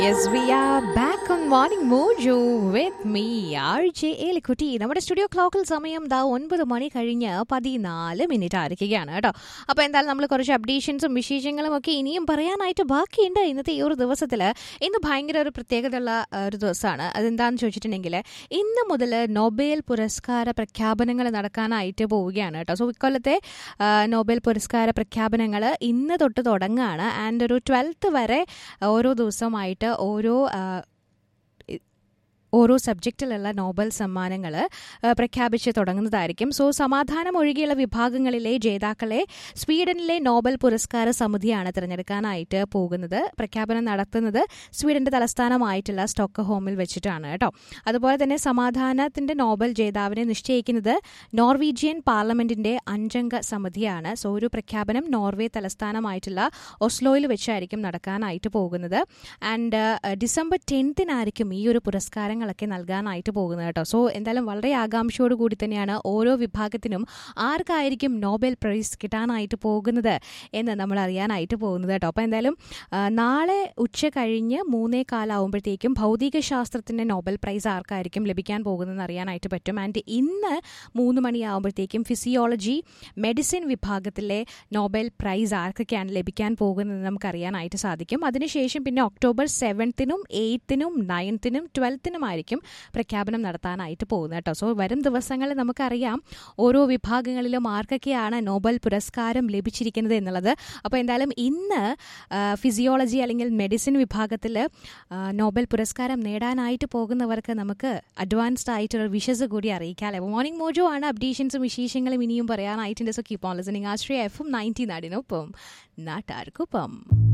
Yes, we are back on Morning Mojo with me, RJ Elikutty നമ്മുടെ studio ക്ലോക്കിൽ സമയം ദാ ഒൻപത് മണി കഴിഞ്ഞ് പതിനാല് മിനിറ്റ് ആയിരിക്കുകയാണ് കേട്ടോ അപ്പോൾ എന്തായാലും നമ്മൾ കുറച്ച് അപ്ഡേഷൻസും വിശേഷങ്ങളും ഒക്കെ ഇനിയും പറയാനായിട്ട് ബാക്കിയുണ്ട് ഇന്നത്തെ ഈ ഒരു ദിവസത്തിൽ ഇന്ന് ഭയങ്കര ഒരു പ്രത്യേകതയുള്ള ആ, ഒരു ദിവസമാണ് അതെന്താണെന്ന് ചോദിച്ചിട്ടുണ്ടെങ്കിൽ ഇന്ന് മുതൽ നൊബേൽ പുരസ്കാര പ്രഖ്യാപനങ്ങൾ നടക്കാനായിട്ട് പോവുകയാണ് കേട്ടോ സോ ഇക്കൊല്ലത്തെ ആ, നൊബേൽ പുരസ്കാര പ്രഖ്യാപനങ്ങൾ ഇന്ന് തൊട്ട് തുടങ്ങുകയാണ് ആൻഡ് ഒരു ട്വൽത്ത് വരെ ഓരോ ദിവസമായിട്ട് ഓരോ ആ, ഇ- ഓരോ സബ്ജക്റ്റിലുള്ള നോബൽ സമ്മാനങ്ങൾ പ്രഖ്യാപിച്ച് തുടങ്ങുന്നതായിരിക്കും സോ സമാധാനം ഒഴികെയുള്ള വിഭാഗങ്ങളിലെ ജേതാക്കളെ സ്വീഡനിലെ നോബൽ പുരസ്കാര സമിതിയാണ് തിരഞ്ഞെടുക്കാനായിട്ട് പോകുന്നത് പ്രഖ്യാപനം നടത്തുന്നത് സ്വീഡന്റെ തലസ്ഥാനമായിട്ടുള്ള സ്റ്റോക്ക് ഹോമിൽ വെച്ചിട്ടാണ് കേട്ടോ അതുപോലെ തന്നെ സമാധാനത്തിന്റെ നോബൽ ജേതാവിനെ നിശ്ചയിക്കുന്നത് നോർവീജിയൻ പാർലമെന്റിന്റെ അഞ്ചംഗ സമിതിയാണ് സോ ഒരു പ്രഖ്യാപനം നോർവേ തലസ്ഥാനമായിട്ടുള്ള ഒസ്ലോയിൽ വെച്ചായിരിക്കും നടക്കാനായിട്ട് പോകുന്നത് ആൻഡ് ഡിസംബർ ടെൻത്തിനായിരിക്കും ഈ ഒരു പുരസ്കാരങ്ങളൊക്കെ നൽകാനായിട്ട് പോകുന്നത് കേട്ടോ സോ എന്തായാലും വളരെ ആകാംക്ഷയോട് കൂടി തന്നെയാണ് ഓരോ വിഭാഗത്തിനും ആർക്കായിരിക്കും നോബൽ പ്രൈസ് കിട്ടാനായിട്ട് പോകുന്നത് എന്ന് നമ്മൾ അറിയാനായിട്ട് പോകുന്നത് കേട്ടോ അപ്പോൾ എന്തായാലും ആ, നാളെ ഉച്ച കഴിഞ്ഞ് മൂന്നേ കാലാവുമ്പോഴത്തേക്കും ഭൗതിക ശാസ്ത്രത്തിന്റെ നോബൽ പ്രൈസ് ആർക്കായിരിക്കും ലഭിക്കാൻ പോകുന്നതെന്ന് അറിയാനായിട്ട് പറ്റും ആൻഡ് ഇന്ന് മൂന്ന് മണിയാവുമ്പോഴത്തേക്കും ഫിസിയോളജി മെഡിസിൻ വിഭാഗത്തിലെ നോബൽ പ്രൈസ് ആർക്കൊക്കെയാണ് ലഭിക്കാൻ പോകുന്നത് നമുക്ക് അറിയാനായിട്ട് സാധിക്കും അതിനുശേഷം പിന്നെ ഒക്ടോബർ സെവൻത്തിനും എയ്ത്തിനും നയൻത്തിനും ട്വൽത്തിനുമായിരിക്കും പ്രഖ്യാപനം നടത്താനായിട്ട് പോകുന്നത് കേട്ടോ സോ വരും ദിവസങ്ങളിൽ നമുക്കറിയാം ഓരോ വിഭാഗങ്ങളിലും ആർക്കൊക്കെയാണ് നോബൽ പുരസ്കാരം ലഭിച്ചിരിക്കുന്നത് എന്നുള്ളത് അപ്പോൾ എന്തായാലും ഇന്ന് ആ, ഫിസിയോളജി അല്ലെങ്കിൽ മെഡിസിൻ വിഭാഗത്തിൽ നോബൽ പുരസ്കാരം നേടാനായിട്ട് പോകുന്നവർക്ക് നമുക്ക് അഡ്വാൻസ്ഡ് ആയിട്ടുള്ള വിഷസ് കൂടി അറിയിക്കാം മോർണിംഗ് മോജോ ആണ് അപ്ഡേഷൻസും വിശേഷങ്ങളും ഇനിയും പറയാനായിട്ടുണ്ട് so keep on listening Ashraya F M ninety നാടിനൊപ്പം നാട്ടാർക്കൊപ്പം